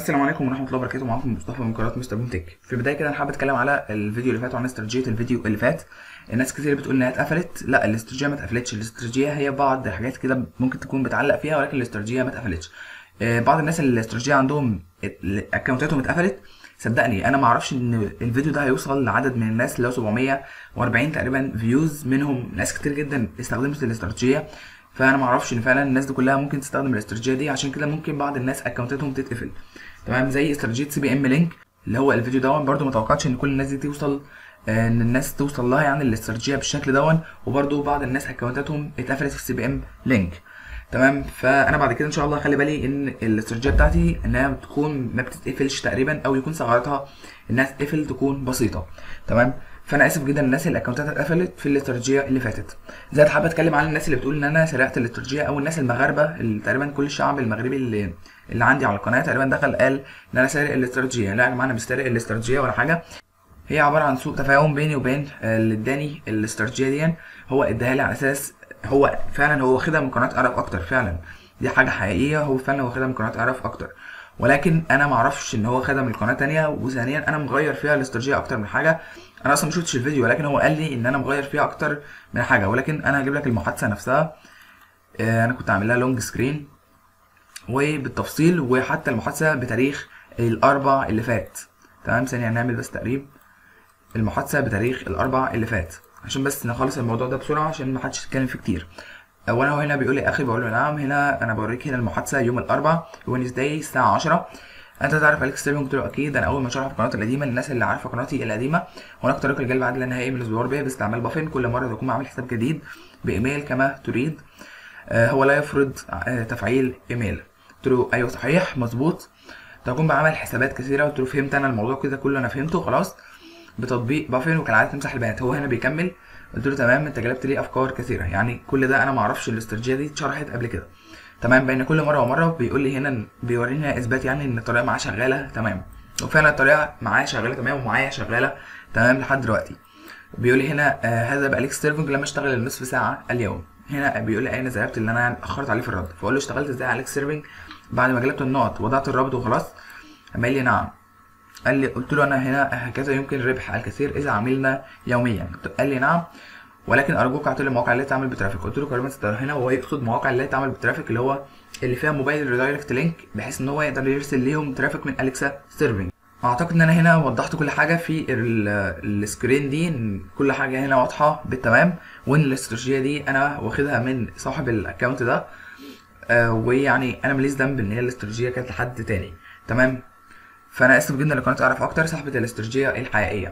السلام عليكم ورحمه الله وبركاته معاكم مصطفى من قناه مستر بوم تك في البدايه كده انا حابب اتكلم على الفيديو اللي فات وعن استراتيجيه الفيديو اللي فات الناس كتير بتقول انها اتقفلت لا الاستراتيجيه ما اتقفلتش الاستراتيجيه هي بعض الحاجات كده ممكن تكون بتعلق فيها ولكن الاستراتيجيه ما اتقفلتش آه، بعض الناس اللي الاستراتيجيه عندهم اكونتاتهم اتقفلت صدقني انا ما اعرفش ان الفيديو ده هيوصل لعدد من الناس اللي هو 740 تقريبا فيوز منهم ناس كتير جدا استخدمت الاستراتيجيه فانا ما اعرفش ان فعلا الناس دي كلها ممكن تستخدم الاستراتيجيه دي عشان كده ممكن بعض الناس اكونتاتهم تتقفل تمام زي استراتيجيه سي بي ام لينك اللي هو الفيديو دون برده ما توقعتش ان كل الناس دي توصل آه، ان الناس توصل لها يعني الاستراتيجيه بالشكل دون وبرده بعض الناس اكونتاتهم اتقفلت في سي بي ام لينك تمام فانا بعد كده ان شاء الله اخلي بالي ان الاستراتيجيه بتاعتي انها بتكون ما بتتقفلش تقريبا او يكون ثغراتها انها تتقفل تكون بسيطه تمام فانا اسف جدا الناس اللي اكونتاتها اتقفلت في الاستراتيجيه اللي فاتت زائد حابب اتكلم عن الناس اللي بتقول ان انا سرقت الاستراتيجيه او الناس المغاربه اللي تقريبا كل الشعب المغربي اللي اللي عندي على القناه تقريبا دخل قال ان انا سارق الاستراتيجيه لا يا جماعه انا مش سارق الاستراتيجيه ولا حاجه هي عباره عن سوء تفاهم بيني وبين اللي اداني الاستراتيجيه دي هو اداها لي على اساس هو فعلا هو واخدها من قناه اعرف اكتر فعلا دي حاجه حقيقيه هو فعلا واخدها من قناه اعرف اكتر ولكن انا ما اعرفش ان هو خدها من قناه تانية وثانيا انا مغير فيها الاستراتيجيه اكتر من حاجه انا اصلا ما شفتش الفيديو ولكن هو قال لي ان انا مغير فيها اكتر من حاجه ولكن انا هجيب لك المحادثه نفسها آه، انا كنت عامل لها لونج سكرين وبالتفصيل وحتى المحادثه بتاريخ الاربع اللي فات تمام ثانيه هنعمل بس تقريب المحادثه بتاريخ الاربع اللي فات عشان بس نخلص الموضوع ده بسرعه عشان ما حدش يتكلم فيه كتير وانا هو هنا بيقول لي اخي بقول له نعم هنا انا بوريك هنا المحادثه يوم الاربع وينزداي الساعه 10 انت تعرف اليكس ستيرلينج قلت له اكيد انا اول ما شرح في قناتي القديمه للناس اللي عارفه قناتي القديمه هناك طريقه لجلب عدد النهائي من الزوار بها باستعمال بافين كل مره تكون عامل حساب جديد بايميل كما تريد آه هو لا يفرض آه تفعيل ايميل قلت له ايوه صحيح مظبوط تكون بعمل حسابات كثيره قلت له فهمت انا الموضوع كده كله انا فهمته خلاص بتطبيق بافين وكالعاده تمسح البيانات هو هنا بيكمل قلت له تمام انت جلبت لي افكار كثيره يعني كل ده انا ما اعرفش الاستراتيجيه دي اتشرحت قبل كده تمام بين كل مره ومره بيقول لي هنا بيوريني اثبات يعني ان الطريقه معاه شغاله تمام وفعلا الطريقه معايا شغاله تمام ومعايا شغاله تمام لحد دلوقتي بيقول لي هنا آه هذا بقى اليكس سيرفنج لما اشتغل النصف ساعه اليوم هنا بيقول لي اين ذهبت اللي انا اخرت عليه في الرد فاقول له اشتغلت ازاي على اليكس سيرفنج بعد ما جلبت النقط وضعت الرابط وخلاص قال لي نعم قال لي قلت له انا هنا هكذا يمكن ربح الكثير اذا عملنا يوميا قال لي نعم ولكن ارجوك اعطي لي المواقع اللي تعمل بترافيك قلت له كريم هنا وهو يقصد مواقع اللي تعمل بترافيك اللي هو اللي فيها موبايل ريدايركت لينك بحيث ان هو يقدر يرسل ليهم ترافيك من اليكسا سيرفنج اعتقد ان انا هنا وضحت كل حاجه في السكرين دي إن كل حاجه هنا واضحه بالتمام وان الاستراتيجيه دي انا واخدها من صاحب الاكونت ده آه ويعني انا ماليش ذنب ان هي الاستراتيجيه كانت لحد تاني تمام فانا اسف جدا لقناه اعرف اكتر صاحبه الاستراتيجيه الحقيقيه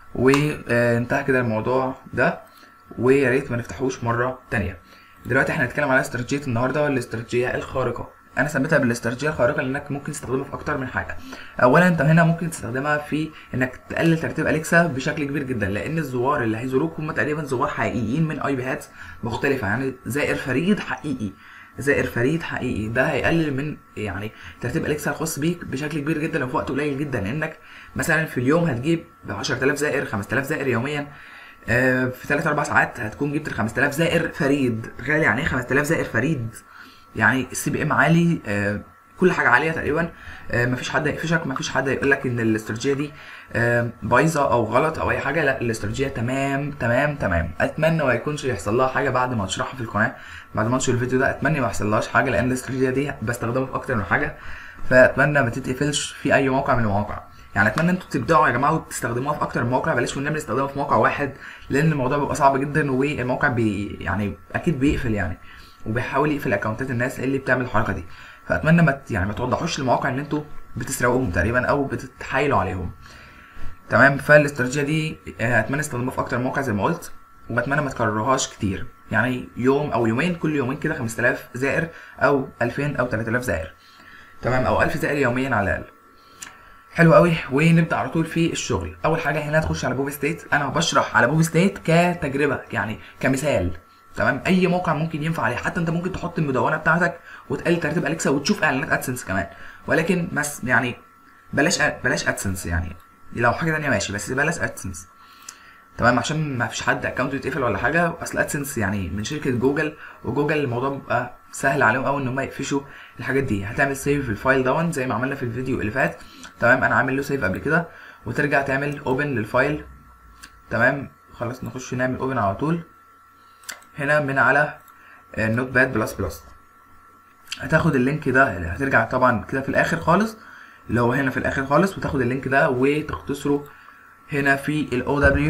وانتهى كده الموضوع ده ويا ريت ما نفتحوش مره تانية دلوقتي احنا هنتكلم على استراتيجيه النهارده والاستراتيجيه الخارقه انا سميتها بالاستراتيجيه الخارقه لانك ممكن تستخدمها في اكتر من حاجه اولا انت هنا ممكن تستخدمها في انك تقلل ترتيب اليكسا بشكل كبير جدا لان الزوار اللي هيزوروك هم تقريبا زوار حقيقيين من اي بيهات مختلفه يعني زائر فريد حقيقي زائر فريد حقيقي ده هيقلل من يعني ترتيب اليكسا الخاص بيك بشكل كبير جدا وفي وقت قليل جدا لانك مثلا في اليوم هتجيب ب 10000 زائر 5000 زائر يوميا في 3 4 ساعات هتكون جبت ال 5000 زائر فريد تخيل يعني ايه 5000 زائر فريد يعني السي بي ام عالي آه كل حاجه عاليه تقريبا آه مفيش حد يقفشك مفيش حد يقول لك ان الاستراتيجيه دي آه بايظه او غلط او اي حاجه لا الاستراتيجيه تمام تمام تمام اتمنى ما يكونش يحصل لها حاجه بعد ما اشرحها في القناه بعد ما انشر الفيديو ده اتمنى ما يحصلهاش حاجه لان الاستراتيجيه دي بستخدمها في اكتر من حاجه فاتمنى ما تتقفلش في اي موقع من المواقع يعني اتمنى انتوا تبداوا يا جماعه وتستخدموها في اكتر من موقع بلاش والنبي نستخدمها في موقع واحد لان الموضوع بيبقى صعب جدا والموقع بي يعني اكيد بيقفل يعني وبيحاول يقفل اكونتات الناس اللي بتعمل الحركه دي فاتمنى ما يعني ما توضحوش للمواقع ان انتوا بتسرقوهم تقريبا او بتتحايلوا عليهم تمام فالاستراتيجيه دي اتمنى استخدموها في اكتر من موقع زي ما قلت وبتمنى ما تكرروهاش كتير يعني يوم او يومين كل يومين كده 5000 زائر او 2000 او 3000 زائر تمام او 1000 زائر يوميا على الاقل حلو قوي ونبدا على طول في الشغل اول حاجه هنا تخش على بوب ستيت انا بشرح على بوب ستيت كتجربه يعني كمثال تمام اي موقع ممكن ينفع عليه حتى انت ممكن تحط المدونه بتاعتك وتقلل ترتيب اليكسا وتشوف اعلانات ادسنس كمان ولكن بس يعني بلاش بلاش ادسنس يعني لو حاجه تانية ماشي بس بلاش ادسنس تمام عشان ما فيش حد اكونت يتقفل ولا حاجه اصل ادسنس يعني من شركه جوجل وجوجل الموضوع بيبقى سهل عليهم قوي ان هم يقفشوا الحاجات دي هتعمل سيف الفايل دون زي ما عملنا في الفيديو اللي فات تمام انا عامل له سيف قبل كده وترجع تعمل اوبن للفايل تمام خلاص نخش نعمل اوبن على طول هنا من على النوت باد بلس بلس هتاخد اللينك ده اللي هترجع طبعا كده في الاخر خالص اللي هو هنا في الاخر خالص وتاخد اللينك ده وتختصره هنا في ال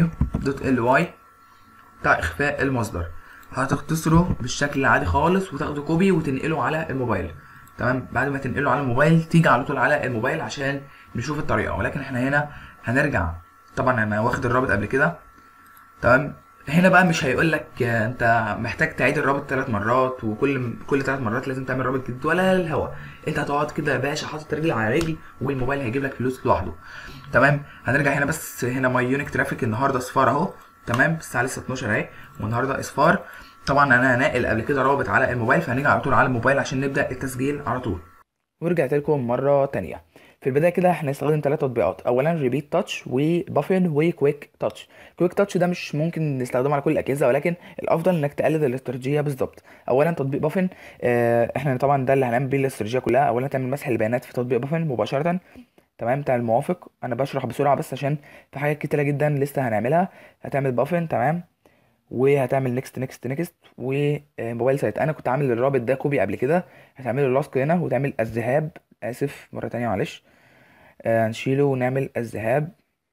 ow.ly بتاع اخفاء المصدر هتختصره بالشكل العادي خالص وتاخده كوبي وتنقله على الموبايل تمام بعد ما تنقله على الموبايل تيجي على طول على الموبايل عشان نشوف الطريقه ولكن احنا هنا هنرجع طبعا انا واخد الرابط قبل كده تمام هنا بقى مش هيقول لك انت محتاج تعيد الرابط ثلاث مرات وكل كل ثلاث مرات لازم تعمل رابط جديد ولا الهوا انت هتقعد كده يا باشا حاطط رجل على رجل والموبايل هيجيب لك فلوس لوحده تمام هنرجع هنا بس هنا ماي يونيك ترافيك النهارده صفار اهو تمام الساعه لسه 12 اهي والنهارده اصفار طبعا انا ناقل قبل كده رابط على الموبايل فهنيجي على طول على الموبايل عشان نبدا التسجيل على طول ورجعت لكم مره تانية في البدايه كده هنستخدم ثلاث تطبيقات اولا ريبيت تاتش وبافن وكويك تاتش كويك تاتش ده مش ممكن نستخدمه على كل الاجهزه ولكن الافضل انك تقلد الاستراتيجيه بالظبط اولا تطبيق بافن آه احنا طبعا ده اللي هنعمل بيه الاستراتيجيه كلها اولا تعمل مسح البيانات في تطبيق بافن مباشره تمام تعمل موافق انا بشرح بسرعه بس عشان في حاجات كتيره جدا لسه هنعملها هتعمل بافن تمام وهتعمل نيكست نيكست نيكست وموبايل سايت انا كنت عامل الرابط ده كوبي قبل كده هتعمل له لاصق هنا وتعمل الذهاب اسف مره تانية معلش آه نشيله ونعمل الذهاب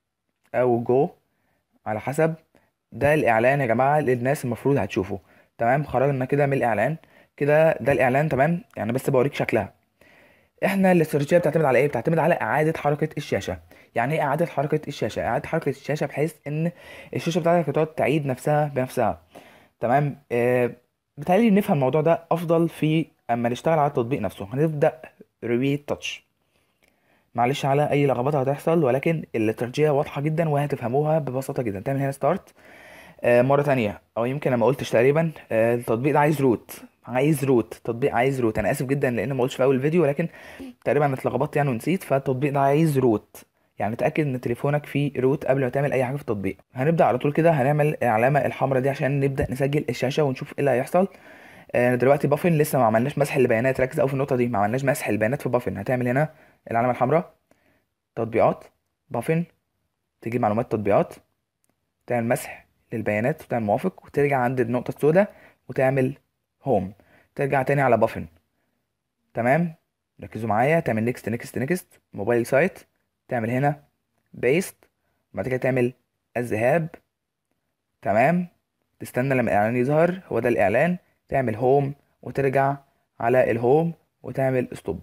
او جو على حسب ده الاعلان يا جماعه للناس المفروض هتشوفه تمام خرجنا كده من الاعلان كده ده الاعلان تمام يعني بس بوريك شكلها احنا الاستراتيجيه بتعتمد على ايه بتعتمد على اعاده حركه الشاشه يعني ايه اعاده حركه الشاشه اعاده حركه الشاشه بحيث ان الشاشه بتاعتك تقعد تعيد نفسها بنفسها تمام آه بتهيألي نفهم الموضوع ده افضل في اما نشتغل على التطبيق نفسه هنبدا ريبيت تاتش معلش على اي لخبطه هتحصل ولكن الاستراتيجيه واضحه جدا وهتفهموها ببساطه جدا تعمل هنا ستارت آه مره تانية او يمكن انا ما قلتش تقريبا آه التطبيق ده عايز روت عايز روت تطبيق عايز روت انا اسف جدا لان ما قلتش في اول الفيديو ولكن تقريبا اتلخبطت يعني ونسيت فالتطبيق ده عايز روت يعني تاكد ان تليفونك فيه روت قبل ما تعمل اي حاجه في التطبيق هنبدا على طول كده هنعمل العلامه الحمراء دي عشان نبدا نسجل الشاشه ونشوف ايه اللي هيحصل آه دلوقتي بافن لسه ما عملناش مسح البيانات ركز قوي في النقطه دي ما عملناش مسح البيانات في بافن هتعمل هنا العلامه الحمراء تطبيقات بافن تجيب معلومات تطبيقات تعمل مسح للبيانات وتعمل موافق وترجع عند النقطه السوداء وتعمل هوم ترجع تاني على بافن تمام ركزوا معايا تعمل نيكست نيكست نيكست موبايل سايت تعمل هنا بيست بعد كده تعمل الذهاب تمام تستنى لما الاعلان يظهر هو ده الاعلان تعمل هوم وترجع على الهوم وتعمل ستوب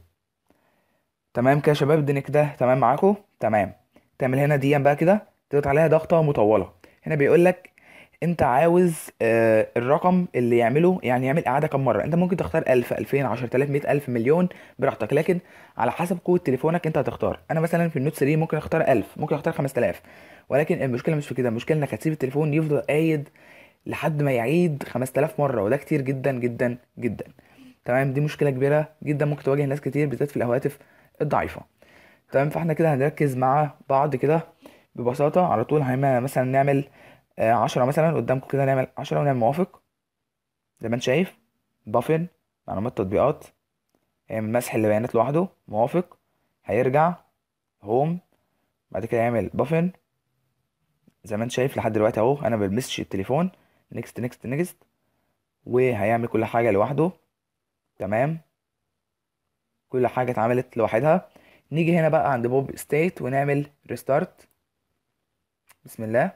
تمام كده يا شباب الدنيا كده تمام معاكم تمام تعمل هنا دي بقى كده تضغط عليها ضغطه مطوله هنا بيقول لك انت عاوز آه الرقم اللي يعمله يعني يعمل اعاده كم مره انت ممكن تختار 1000 2000 10000 100000 مليون براحتك لكن على حسب قوه تليفونك انت هتختار انا مثلا في النوت 3 ممكن اختار 1000 ممكن اختار 5000 ولكن المشكله مش في كده المشكله انك هتسيب التليفون يفضل قايد لحد ما يعيد 5000 مره وده كتير جدا جدا جدا تمام دي مشكله كبيره جدا ممكن تواجه ناس كتير بالذات في الهواتف الضعيفه تمام فاحنا كده هنركز مع بعض كده ببساطه على طول هنعمل مثلا نعمل عشرة مثلا قدامكم كده نعمل عشرة ونعمل موافق زي ما انت شايف بافن معلومات تطبيقات يعمل مسح البيانات لوحده موافق هيرجع هوم بعد كده يعمل بافن زي ما انت شايف لحد دلوقتي اهو انا بلمسش التليفون نيكست نيكست نيكست وهيعمل كل حاجة لوحده تمام كل حاجة اتعملت لوحدها نيجي هنا بقى عند بوب ستيت ونعمل ريستارت بسم الله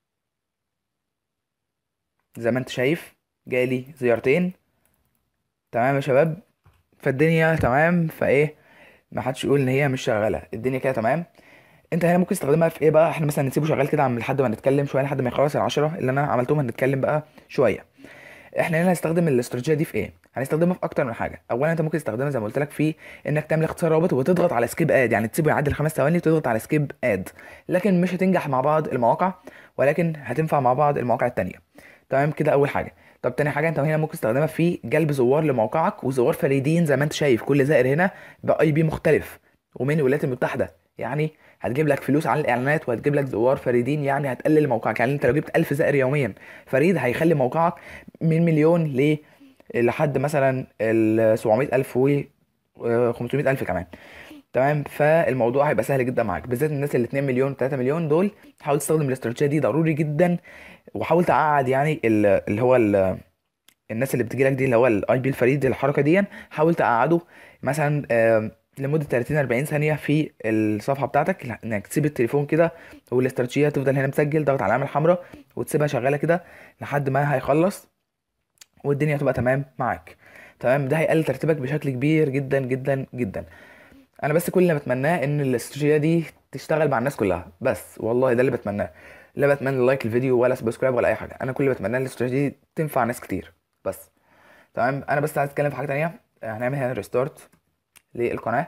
زي ما انت شايف جالي زيارتين تمام يا شباب فالدنيا تمام فايه ما حدش يقول ان هي مش شغاله الدنيا كده تمام انت هنا ممكن تستخدمها في ايه بقى احنا مثلا نسيبه شغال كده عم لحد ما نتكلم شويه لحد ما يخلص العشرة اللي انا عملتهم هنتكلم بقى شويه احنا هنا هنستخدم الاستراتيجيه دي في ايه هنستخدمها في اكتر من حاجه اولا انت ممكن تستخدمها زي ما قلت لك في انك تعمل اختصار رابط وتضغط على سكيب اد يعني تسيبه يعدي الخمس ثواني وتضغط على سكيب اد لكن مش هتنجح مع بعض المواقع ولكن هتنفع مع بعض المواقع التانية تمام كده اول حاجه طب تاني حاجه انت هنا ممكن تستخدمها في جلب زوار لموقعك وزوار فريدين زي ما انت شايف كل زائر هنا باي بي مختلف ومن الولايات المتحده يعني هتجيب لك فلوس على الاعلانات وهتجيب لك زوار فريدين يعني هتقلل موقعك يعني انت لو جبت 1000 زائر يوميا فريد هيخلي موقعك من مليون ل لحد مثلا ال 700000 و 500000 كمان تمام فالموضوع هيبقى سهل جدا معاك بالذات الناس اللي 2 مليون 3 مليون دول حاول تستخدم الاستراتيجيه دي ضروري جدا وحاول تقعد يعني ال- اللي هو ال- الناس اللي بتجي لك دي اللي هو الاي بي الفريد الحركه دي حاول تقعده مثلا آم، لمده 30 40 ثانيه في الصفحه بتاعتك انك تسيب التليفون كده والاستراتيجيه تفضل هنا مسجل ضغط على العلامه الحمراء وتسيبها شغاله كده لحد ما هيخلص والدنيا تبقى تمام معاك تمام ده هيقلل ترتيبك بشكل كبير جدا جدا جدا انا بس كل اللي بتمناه ان الاستراتيجيه دي تشتغل مع الناس كلها بس والله ده اللي بتمناه لا بتمنى لايك الفيديو ولا سبسكرايب ولا اي حاجه انا كل اللي بتمناه ان الاستراتيجيه دي تنفع ناس كتير بس تمام انا بس عايز اتكلم في حاجه تانية هنعمل هنا ريستارت للقناه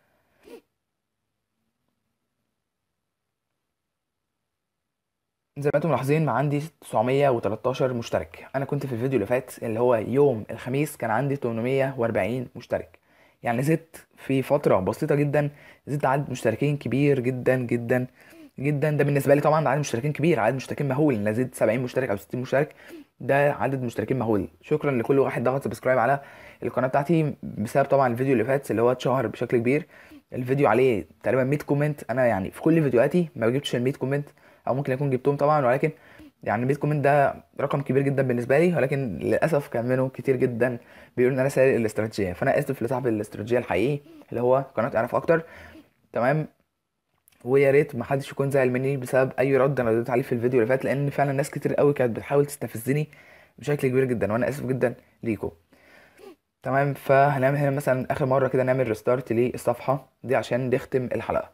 زي ما انتم ملاحظين عندي 913 مشترك انا كنت في الفيديو اللي فات اللي هو يوم الخميس كان عندي 840 مشترك يعني زدت في فترة بسيطة جدا زدت عدد مشتركين كبير جدا جدا جدا ده بالنسبة لي طبعا عدد مشتركين كبير عدد مشتركين مهول انا زدت 70 مشترك او 60 مشترك ده عدد مشتركين مهول شكرا لكل واحد ضغط سبسكرايب على القناة بتاعتي بسبب طبعا الفيديو اللي فات اللي هو اتشهر بشكل كبير الفيديو عليه تقريبا 100 كومنت انا يعني في كل فيديوهاتي ما جبتش ال 100 كومنت او ممكن اكون جبتهم طبعا ولكن يعني 100 كومنت ده رقم كبير جدا بالنسبه لي ولكن للاسف كان منهم كتير جدا بيقولوا ان انا سارق الاستراتيجيه فانا اسف لصاحب الاستراتيجيه الحقيقي اللي هو قناه اعرف اكتر تمام ويا ريت ما حدش يكون زعل مني بسبب اي رد انا رديت عليه في الفيديو اللي فات لان فعلا ناس كتير قوي كانت بتحاول تستفزني بشكل كبير جدا وانا اسف جدا ليكم تمام فهنعمل هنا مثلا اخر مره كده نعمل ريستارت للصفحه دي عشان نختم الحلقه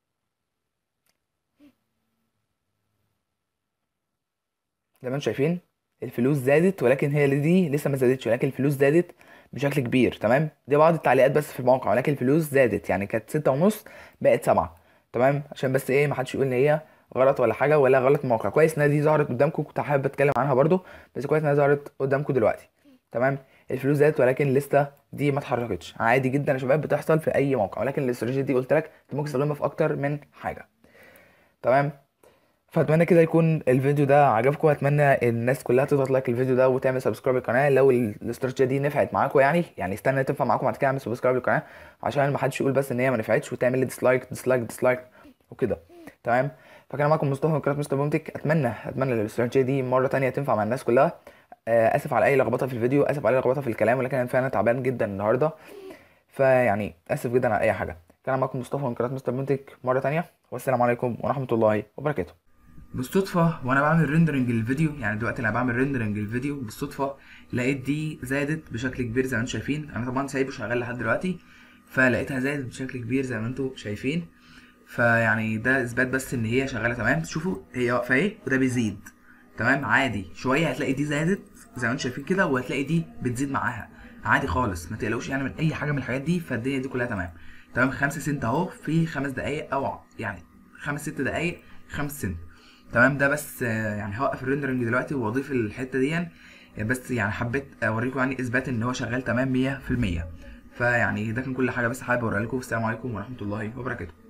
زي ما انتم شايفين الفلوس زادت ولكن هي اللي دي لسه ما زادتش ولكن الفلوس زادت بشكل كبير تمام دي بعض التعليقات بس في الموقع ولكن الفلوس زادت يعني كانت ستة ونص بقت سبعة تمام عشان بس ايه ما حدش يقول ان هي غلط ولا حاجه ولا غلط الموقع كويس ان دي ظهرت قدامكم كنت حابب اتكلم عنها برضو بس كويس انها ظهرت قدامكم دلوقتي تمام الفلوس زادت ولكن لسه دي ما اتحركتش عادي جدا يا شباب بتحصل في اي موقع ولكن الاستراتيجيه دي قلت لك انت ممكن تستخدمها في اكتر من حاجه تمام فاتمنى كده يكون الفيديو ده عجبكم اتمنى الناس كلها تضغط لايك الفيديو ده وتعمل سبسكرايب للقناه لو ال- الاستراتيجيه دي نفعت معاكم يعني يعني استنى تنفع معاكم بعد كده اعمل سبسكرايب للقناه عشان ما حدش يقول بس ان هي ما نفعتش وتعمل لي ديسلايك ديسلايك ديسلايك وكده تمام فكان معاكم مصطفى من قناه مستر بومتك اتمنى اتمنى الاستراتيجيه دي مره تانية تنفع مع الناس كلها آه، اسف على اي لخبطه في الفيديو اسف على اي لخبطه في الكلام ولكن انا فعلا تعبان جدا النهارده فيعني اسف جدا على اي حاجه كان معاكم مصطفى من قناه مستر بومتك مره تانية والسلام عليكم ورحمه الله وبركاته بالصدفة وانا بعمل ريندرنج للفيديو يعني دلوقتي انا بعمل ريندرنج للفيديو بالصدفة لقيت دي زادت بشكل كبير زي ما انتم شايفين انا طبعا سايبه شغال لحد دلوقتي فلقيتها زادت بشكل كبير زي ما انتم شايفين فيعني ده اثبات بس ان هي شغالة تمام شوفوا هي واقفة اهي وده بيزيد تمام عادي شوية هتلاقي دي زادت زي ما انتم شايفين كده وهتلاقي دي بتزيد معاها عادي خالص ما تقلقوش يعني من اي حاجة من الحاجات دي فالدنيا دي كلها تمام تمام خمسة سنت اهو في خمس دقايق او يعني خمس ست دقايق خمس سنت تمام ده بس آه، يعني هوقف الريندرنج دلوقتي واضيف الحته دي بس يعني حبيت اوريكم يعني اثبات ان هو شغال تمام 100% فيعني ده كان كل حاجه بس حابب اوريها لكم والسلام عليكم ورحمه الله وبركاته